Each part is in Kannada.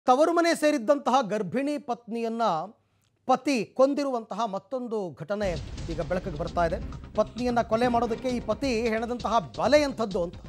ತವರು ಮನೆ ಸೇರಿದ್ದಂತಹ ಗರ್ಭಿಣಿ ಪತ್ನಿಯನ್ನ ಪತಿ ಕೊಂದಿರುವಂತಹ ಮತ್ತೊಂದು ಘಟನೆ ಈಗ ಬೆಳಕಿಗೆ ಬರ್ತಾ ಇದೆ ಪತ್ನಿಯನ್ನ ಕೊಲೆ ಮಾಡೋದಕ್ಕೆ ಈ ಪತಿ ಹೆಣದಂತಹ ಬಲೆ ಎಂಥದ್ದು ಅಂತ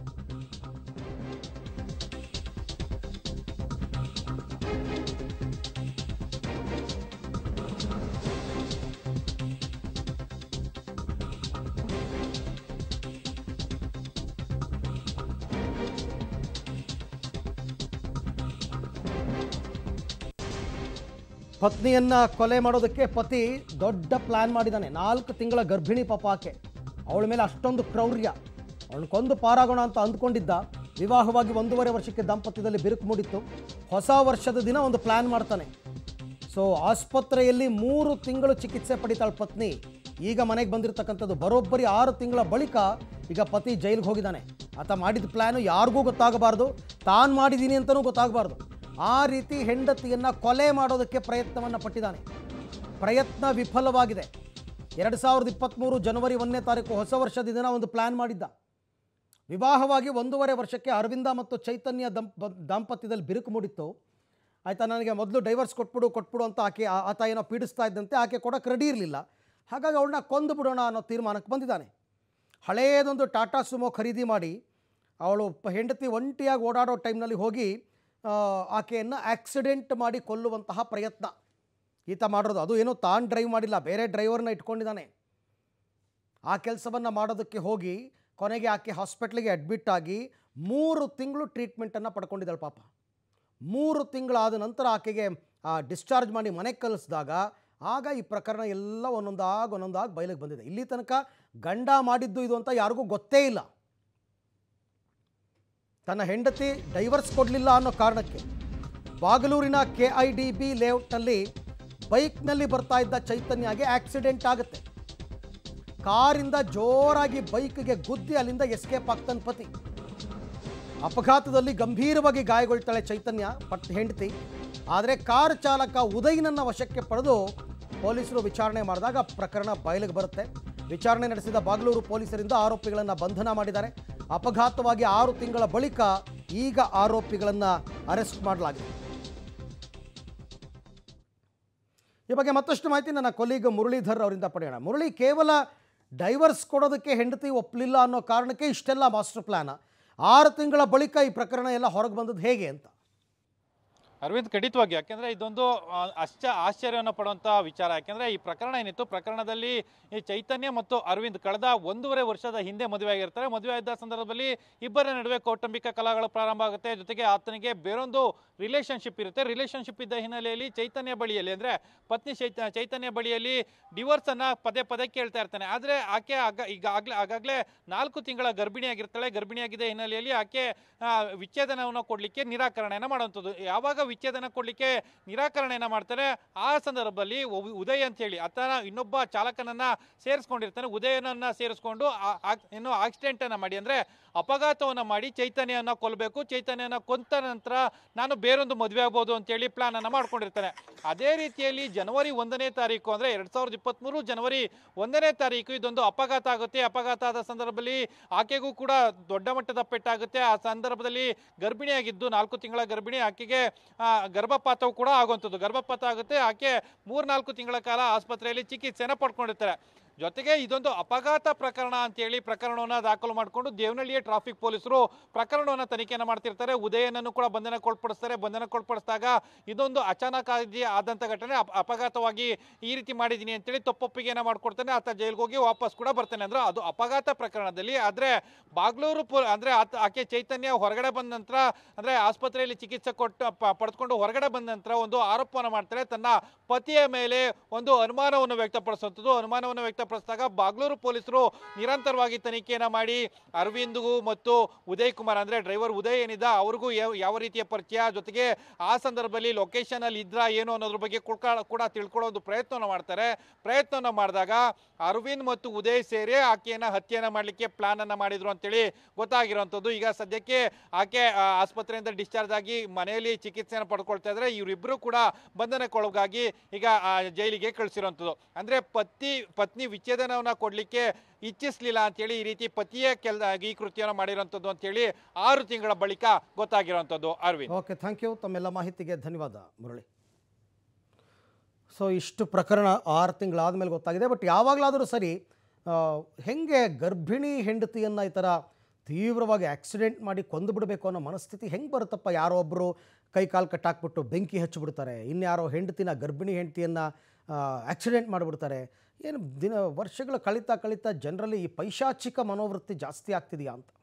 ಪತ್ನಿಯನ್ನ ಕೊಲೆ ಮಾಡೋದಕ್ಕೆ ಪತಿ ದೊಡ್ಡ ಪ್ಲಾನ್ ಮಾಡಿದ್ದಾನೆ ನಾಲ್ಕು ತಿಂಗಳ ಗರ್ಭಿಣಿ ಪಾಪ ಆಕೆ ಅವಳ ಮೇಲೆ ಅಷ್ಟೊಂದು ಕ್ರೌರ್ಯ ಅವಳನ್ನ ಕೊಂದು ಪಾರಾಗೋಣ ಅಂತ ಅಂದ್ಕೊಂಡಿದ್ದ ವಿವಾಹವಾಗಿ ಒಂದೂವರೆ ವರ್ಷಕ್ಕೆ ದಾಂಪತ್ಯದಲ್ಲಿ ಬಿರುಕು ಮೂಡಿತ್ತು ಹೊಸ ವರ್ಷದ ದಿನ ಒಂದು ಪ್ಲಾನ್ ಮಾಡ್ತಾನೆ ಸೊ ಆಸ್ಪತ್ರೆಯಲ್ಲಿ ಮೂರು ತಿಂಗಳು ಚಿಕಿತ್ಸೆ ಪಡಿತಾಳೆ ಪತ್ನಿ ಈಗ ಮನೆಗೆ ಬಂದಿರತಕ್ಕಂಥದ್ದು ಬರೋಬ್ಬರಿ ಆರು ತಿಂಗಳ ಬಳಿಕ ಈಗ ಪತಿ ಜೈಲಿಗೆ ಹೋಗಿದ್ದಾನೆ ಆತ ಮಾಡಿದ ಪ್ಲ್ಯಾನು ಯಾರಿಗೂ ಗೊತ್ತಾಗಬಾರ್ದು ತಾನು ಮಾಡಿದ್ದೀನಿ ಅಂತಲೂ ಗೊತ್ತಾಗಬಾರ್ದು ಆ ರೀತಿ ಹೆಂಡತಿಯನ್ನು ಕೊಲೆ ಮಾಡೋದಕ್ಕೆ ಪ್ರಯತ್ನವನ್ನು ಪಟ್ಟಿದ್ದಾನೆ ಪ್ರಯತ್ನ ವಿಫಲವಾಗಿದೆ ಎರಡು ಸಾವಿರದ ಇಪ್ಪತ್ತ್ಮೂರು ಜನವರಿ ಒಂದನೇ ತಾರೀಕು ಹೊಸ ವರ್ಷದ ದಿನ ಒಂದು ಪ್ಲ್ಯಾನ್ ಮಾಡಿದ್ದ ವಿವಾಹವಾಗಿ ಒಂದೂವರೆ ವರ್ಷಕ್ಕೆ ಅರವಿಂದ ಮತ್ತು ಚೈತನ್ಯ ದಂಪ ದಾಂಪತ್ಯದಲ್ಲಿ ಬಿರುಕು ಮೂಡಿತ್ತು ಆಯಿತಾ ನನಗೆ ಮೊದಲು ಡೈವರ್ಸ್ ಕೊಟ್ಬಿಡು ಕೊಟ್ಬಿಡು ಅಂತ ಆಕೆ ಆ- ಆತ ಏನೋ ಪೀಡಿಸ್ತಾ ಇದ್ದಂತೆ ಆಕೆ ಕೊಡೋಕೆ ರೆಡಿ ಇರಲಿಲ್ಲ ಹಾಗಾಗಿ ಅವಳನ್ನ ಕೊಂದು ಬಿಡೋಣ ಅನ್ನೋ ತೀರ್ಮಾನಕ್ಕೆ ಬಂದಿದ್ದಾನೆ ಹಳೆಯದೊಂದು ಟಾಟಾ ಸುಮೋ ಖರೀದಿ ಮಾಡಿ ಅವಳು ಪ- ಹೆಂಡತಿ ಒಂಟಿಯಾಗಿ ಓಡಾಡೋ ಟೈಮ್ನಲ್ಲಿ ಹೋಗಿ ಆ, ಆಕೆಯನ್ನು ಆಕ್ಸಿಡೆಂಟ್ ಮಾಡಿ ಕೊಲ್ಲುವಂತಹ ಪ್ರಯತ್ನ ಈತ ಮಾಡಿರೋದು ಅದು ಏನೋ ತಾನು ಡ್ರೈವ್ ಮಾಡಿಲ್ಲ ಬೇರೆ ಡ್ರೈವರ್ನ ಇಟ್ಕೊಂಡಿದ್ದಾನೆ ಆ ಕೆಲಸವನ್ನು ಮಾಡೋದಕ್ಕೆ ಹೋಗಿ ಕೊನೆಗೆ ಆಕೆ ಹಾಸ್ಪಿಟ್ಲಿಗೆ ಅಡ್ಮಿಟ್ ಆಗಿ ಮೂರು ತಿಂಗಳು ಟ್ರೀಟ್ಮೆಂಟನ್ನು ಪಡ್ಕೊಂಡಿದ್ದಾಳೆ ಪಾಪ ಮೂರು ತಿಂಗಳಾದ ನಂತರ ಆಕೆಗೆ ಡಿಸ್ಚಾರ್ಜ್ ಮಾಡಿ ಮನೆಗೆ ಕಳಿಸಿದಾಗ ಆಗ ಈ ಪ್ರಕರಣ ಎಲ್ಲ ಒಂದೊಂದಾಗಿ ಒಂದೊಂದಾಗಿ ಬಯಲಿಗೆ ಬಂದಿದೆ ಇಲ್ಲಿ ತನಕ ಗಂಡ ಮಾಡಿದ್ದು ಇದು ಅಂತ ಯಾರಿಗೂ ಗೊತ್ತೇ ಇಲ್ಲ ತನ್ನ ಹೆಂಡತಿ ಡೈವರ್ಸ್ ಕೊಡಲಿಲ್ಲ ಅನ್ನೋ ಕಾರಣಕ್ಕೆ ಬಾಗಲೂರಿನ ಕೆ ಐ ಡಿ ಬಿ ಲೇಔಟ್ನಲ್ಲಿ ಬೈಕ್ನಲ್ಲಿ ಬರ್ತಾ ಇದ್ದ ಚೈತನ್ಯಗೆ ಆಕ್ಸಿಡೆಂಟ್ ಆಗುತ್ತೆ ಕಾರಿಂದ ಜೋರಾಗಿ ಬೈಕ್ಗೆ ಗುದ್ದಿ ಅಲ್ಲಿಂದ ಎಸ್ಕೇಪ್ ಆಗ್ತಾನೆ ಪತಿ ಅಪಘಾತದಲ್ಲಿ ಗಂಭೀರವಾಗಿ ಗಾಯಗೊಳ್ತಾಳೆ ಚೈತನ್ಯ ಪಟ್ ಹೆಂಡತಿ ಆದರೆ ಕಾರ್ ಚಾಲಕ ಉದಯನನ್ನ ವಶಕ್ಕೆ ಪಡೆದು ಪೊಲೀಸರು ವಿಚಾರಣೆ ಮಾಡಿದಾಗ ಪ್ರಕರಣ ಬಯಲಿಗೆ ಬರುತ್ತೆ ವಿಚಾರಣೆ ನಡೆಸಿದ ಬಾಗಲೂರು ಪೊಲೀಸರಿಂದ ಆರೋಪಿಗಳನ್ನು ಬಂಧನ ಮಾಡಿದ್ದಾರೆ ಅಪಘಾತವಾಗಿ ಆರು ತಿಂಗಳ ಬಳಿಕ ಈಗ ಆರೋಪಿಗಳನ್ನು ಅರೆಸ್ಟ್ ಮಾಡಲಾಗಿದೆ ಈ ಬಗ್ಗೆ ಮತ್ತಷ್ಟು ಮಾಹಿತಿ ನನ್ನ ಕೊಲೀಗ ಮುರಳೀಧರ್ ಅವರಿಂದ ಪಡೆಯೋಣ ಮುರಳಿ ಕೇವಲ ಡೈವರ್ಸ್ ಕೊಡೋದಕ್ಕೆ ಹೆಂಡತಿ ಒಪ್ಪಲಿಲ್ಲ ಅನ್ನೋ ಕಾರಣಕ್ಕೆ ಇಷ್ಟೆಲ್ಲ ಮಾಸ್ಟರ್ ಪ್ಲ್ಯಾನ ಆರು ತಿಂಗಳ ಬಳಿಕ ಈ ಪ್ರಕರಣ ಎಲ್ಲ ಹೊರಗೆ ಬಂದದ್ದು ಹೇಗೆ ಅಂತ ಅರವಿಂದ್ ಖಂಡಿತವಾಗಿ ಯಾಕೆಂದ್ರೆ ಇದೊಂದು ಆ, ಅಶ್ಚ ಆಶ್ಚರ್ಯವನ್ನು ಪಡುವಂಥ ವಿಚಾರ ಯಾಕೆಂದ್ರೆ ಈ ಪ್ರಕರಣ ಏನಿತ್ತು ಪ್ರಕರಣದಲ್ಲಿ ಈ ಚೈತನ್ಯ ಮತ್ತು ಅರವಿಂದ್ ಕಳೆದ ಒಂದೂವರೆ ವರ್ಷದ ಹಿಂದೆ ಮದುವೆ ಆಗಿರ್ತಾರೆ ಮದುವೆ ಆಗಿದ್ದ ಸಂದರ್ಭದಲ್ಲಿ ಇಬ್ಬರ ನಡುವೆ ಕೌಟುಂಬಿಕ ಕಲಹಗಳು ಪ್ರಾರಂಭ ಆಗುತ್ತೆ ಜೊತೆಗೆ ಆತನಿಗೆ ಬೇರೊಂದು ರಿಲೇಶನ್ಶಿಪ್ ಇರುತ್ತೆ ರಿಲೇಶನ್ಶಿಪ್ ಇದ್ದ ಹಿನ್ನೆಲೆಯಲ್ಲಿ ಚೈತನ್ಯ ಬಳಿಯಲ್ಲಿ ಅಂದ್ರೆ ಪತ್ನಿ ಚೈತ ಚೈತನ್ಯ ಬಳಿಯಲ್ಲಿ ಡಿವೋರ್ಸ್ ಅನ್ನ ಪದೇ ಪದೇ ಕೇಳ್ತಾ ಇರ್ತಾನೆ ಆದ್ರೆ ಆಕೆ ಆಗ ಈಗ ಆಗ್ಲೇ ಆಗಾಗ್ಲೇ ನಾಲ್ಕು ತಿಂಗಳ ಗರ್ಭಿಣಿಯಾಗಿರ್ತಾಳೆ ಗರ್ಭಿಣಿಯಾಗಿದ್ದ ಹಿನ್ನೆಲೆಯಲ್ಲಿ ಆಕೆ ಆ, ವಿಚ್ಛೇದನವನ್ನು ಕೊಡ್ಲಿಕ್ಕೆ ನಿರಾಕರಣೆಯನ್ನ ಮಾಡುವಂಥದ್ದು ಯಾವಾಗ ವಿಚ್ಛೇದನ ಕೊಡ್ಲಿಕ್ಕೆ ನಿರಾಕರಣೆಯನ್ನ ಮಾಡ್ತಾರೆ ಆ ಸಂದರ್ಭದಲ್ಲಿ ಒಬ್- ಉದಯ್ ಅಂತ ಹೇಳಿ ಆತನ ಇನ್ನೊಬ್ಬ ಚಾಲಕನನ್ನ ಸೇರಿಸ್ಕೊಂಡಿರ್ತಾನೆ ಉದಯನನ್ನ ಸೇರಿಸ್ಕೊಂಡು ಆ- ಆ- ಏನು ಆಕ್ಸಿಡೆಂಟ್ ಅನ್ನ ಮಾಡಿ ಅಂದ್ರೆ ಅಪಘಾತವನ್ನ ಮಾಡಿ ಚೈತನ್ಯನ ಕೊಲ್ಲಬೇಕು ಚೈತನ್ಯನ ಕೊಂತ ನಂತರ ನಾನು ಬೇರೊಂದು ಮದುವೆ ಆಗ್ಬೋದು ಅಂತೇಳಿ ಪ್ಲಾನ್ ಅನ್ನ ಮಾಡ್ಕೊಂಡಿರ್ತಾನೆ ಅದೇ ರೀತಿಯಲ್ಲಿ ಜನವರಿ ಒಂದನೇ ತಾರೀಕು ಅಂದ್ರೆ ಎರಡ್ ಸಾವಿರದ ಇಪ್ಪತ್ಮೂರು ಜನವರಿ ಒಂದನೇ ತಾರೀಕು ಇದೊಂದು ಅಪಘಾತ ಆಗುತ್ತೆ ಅಪಘಾತ ಆದ ಸಂದರ್ಭದಲ್ಲಿ ಆಕೆಗೂ ಕೂಡ ದೊಡ್ಡ ಮಟ್ಟದ ಪೆಟ್ಟಾಗುತ್ತೆ ಆ ಸಂದರ್ಭದಲ್ಲಿ ಗರ್ಭಿಣಿಯಾಗಿದ್ದು ನಾಲ್ಕು ತಿಂಗಳ ಗರ್ಭಿಣಿ ಆಕೆಗೆ ಆ, ಗರ್ಭಪಾತವು ಕೂಡ ಆಗುವಂಥದ್ದು ಗರ್ಭಪಾತ ಆಗುತ್ತೆ ಆಕೆ ಮೂರ್ನಾಲ್ಕು ತಿಂಗಳ ಕಾಲ ಆಸ್ಪತ್ರೆಯಲ್ಲಿ ಚಿಕಿತ್ಸೆನ ಪಡ್ಕೊಂಡಿರ್ತಾರೆ ಜೊತೆಗೆ ಇದೊಂದು ಅಪಘಾತ ಪ್ರಕರಣ ಅಂತೇಳಿ ಪ್ರಕರಣವನ್ನು ದಾಖಲು ಮಾಡಿಕೊಂಡು ದೇವನಹಳ್ಳಿಯ ಟ್ರಾಫಿಕ್ ಪೊಲೀಸರು ಪ್ರಕರಣವನ್ನು ತನಿಖೆಯನ್ನು ಮಾಡ್ತಿರ್ತಾರೆ ಉದಯನನ್ನು ಕೂಡ ಬಂಧನಕ್ಕೊಳಪಡಿಸ್ತಾರೆ ಬಂಧನಕ್ಕೊಳಪಡಿಸಿದಾಗ ಇದೊಂದು ಅಚಾನಕ್ ಆಗಿ ಆದಂಥ ಘಟನೆ ಅಪ- ಅಪಘಾತವಾಗಿ ಈ ರೀತಿ ಮಾಡಿದ್ದೀನಿ ಅಂತೇಳಿ ತಪ್ಪೊಪ್ಪಿಗೆಯನ್ನು ಮಾಡ್ಕೊಡ್ತಾನೆ ಆತ ಜೈಲಿಗೆ ಹೋಗಿ ವಾಪಸ್ ಕೂಡ ಬರ್ತಾನೆ ಅಂದ್ರೆ ಅದು ಅಪಘಾತ ಪ್ರಕರಣದಲ್ಲಿ ಆದರೆ ಬಾಗ್ಲೂರು ಪೊ ಅಂದ್ರೆ ಆತ ಆಕೆ ಚೈತನ್ಯ ಹೊರಗಡೆ ಬಂದ ನಂತರ ಅಂದ್ರೆ ಆಸ್ಪತ್ರೆಯಲ್ಲಿ ಚಿಕಿತ್ಸೆ ಕೊಟ್ಟು ಪ- ಪಡೆದುಕೊಂಡು ಹೊರಗಡೆ ಬಂದ ನಂತರ ಒಂದು ಆರೋಪವನ್ನು ಮಾಡ್ತಾರೆ ತನ್ನ ಪತಿಯ ಮೇಲೆ ಒಂದು ಅನುಮಾನವನ್ನು ವ್ಯಕ್ತಪಡಿಸುವಂಥದ್ದು ಅನುಮಾನವನ್ನು ವ್ಯಕ್ತಪಡಿಸಿದಾಗ ಬಾಗ್ಲೂರು ಪೊಲೀಸರು ನಿರಂತರವಾಗಿ ತನಿಖೆಯನ್ನು ಮಾಡಿ ಅರವಿಂದ್ಗೂ ಮತ್ತು ಉದಯ್ ಕುಮಾರ್ ಅಂದ್ರೆ ಡ್ರೈವರ್ ಉದಯ್ ಏನಿದ್ದ ಅವ್ರಿಗೂ ಯಾವ- ಯಾವ ರೀತಿಯ ಪರಿಚಯ ಜೊತೆಗೆ ಆ ಸಂದರ್ಭದಲ್ಲಿ ಲೊಕೇಶನ್ ಅಲ್ಲಿ ಇದ್ರ ಏನು ಅನ್ನೋದ್ರ ಬಗ್ಗೆ ಕುಡ್ಕ- ಕೂಡ ತಿಳ್ಕೊಳ್ಳೋ ಒಂದು ಪ್ರಯತ್ನವನ್ನು ಮಾಡ್ತಾರೆ ಪ್ರಯತ್ನವನ್ನು ಮಾಡಿದಾಗ ಅರವಿಂದ್ ಮತ್ತು ಉದಯ್ ಸೇರಿ ಆಕೆಯನ್ನ ಹತ್ಯೆಯನ್ನ ಮಾಡಲಿಕ್ಕೆ ಪ್ಲಾನ್ ಅನ್ನ ಮಾಡಿದ್ರು ಅಂತೇಳಿ ಗೊತ್ತಾಗಿರುವಂಥದ್ದು ಈಗ ಸದ್ಯಕ್ಕೆ ಆಕೆ ಆ, ಆಸ್ಪತ್ರೆಯಿಂದ ಡಿಸ್ಚಾರ್ಜ್ ಆಗಿ ಮನೆಯಲ್ಲಿ ಚಿಕಿತ್ಸೆಯನ್ನು ಪಡ್ಕೊಳ್ತಾ ಇದ್ರೆ ಇವರಿಬ್ಬರು ಕೂಡ ಬಂಧನಕ್ಕೊಳಗಾಗಿ ಈಗ ಆ, ಜೈಲಿಗೆ ಕಳಿಸಿರುವಂಥದ್ದು ಅಂದ್ರೆ ಪತಿ ಪತ್ನಿ ವಿಚ್ಛೇದನವನ್ನ ಕೊಡ್ಲಿಕ್ಕೆ ಇಚ್ಛಿಸ್ಲಿಲ್ಲ ಅಂತೇಳಿ ಈ ರೀತಿ ಪತಿಯೇ ಕೆಲ ಈ ಕೃತ್ಯನ ಮಾಡಿರೋಂಥದ್ದು ಅಂತೇಳಿ ಆರು ತಿಂಗಳ ಬಳಿಕ ಗೊತ್ತಾಗಿರೋಂಥದ್ದು ಅರವಿಂದ್ ಓಕೆ ಥ್ಯಾಂಕ್ ಯು ತಮ್ಮೆಲ್ಲ ಮಾಹಿತಿಗೆ ಧನ್ಯವಾದ ಮುರಳಿ ಸೊ ಇಷ್ಟು ಪ್ರಕರಣ ಆರು ತಿಂಗಳಾದಮೇಲೆ ಗೊತ್ತಾಗಿದೆ ಬಟ್ ಯಾವಾಗಲಾದರೂ ಸರಿ ಆ, ಹೆಂಗೆ ಗರ್ಭಿಣಿ ಹೆಂಡತಿಯನ್ನು ಈ ಥರ ತೀವ್ರವಾಗಿ ಆಕ್ಸಿಡೆಂಟ್ ಮಾಡಿ ಕೊಂದು ಬಿಡಬೇಕು ಅನ್ನೋ ಮನಸ್ಥಿತಿ ಹೆಂಗೆ ಬರುತ್ತಪ್ಪ ಯಾರೋ ಒಬ್ಬರು ಕೈ ಕಾಲು ಕಟ್ಟಾಕ್ಬಿಟ್ಟು ಬೆಂಕಿ ಹಚ್ಚಿಬಿಡ್ತಾರೆ ಇನ್ಯಾರೋ ಹೆಂಡತಿನ ಗರ್ಭಿಣಿ ಹೆಂಡತಿಯನ್ನು ಆಕ್ಸಿಡೆಂಟ್ ಮಾಡಿಬಿಡ್ತಾರೆ ಏನು ದಿನ ವರ್ಷಗಳು ಕಳೀತಾ ಕಳೀತಾ ಜನರಲ್ಲಿ ಈ ಪೈಶಾಚಿಕ ಮನೋವೃತ್ತಿ ಜಾಸ್ತಿ ಆಗ್ತಿದೆಯಾ ಅಂತ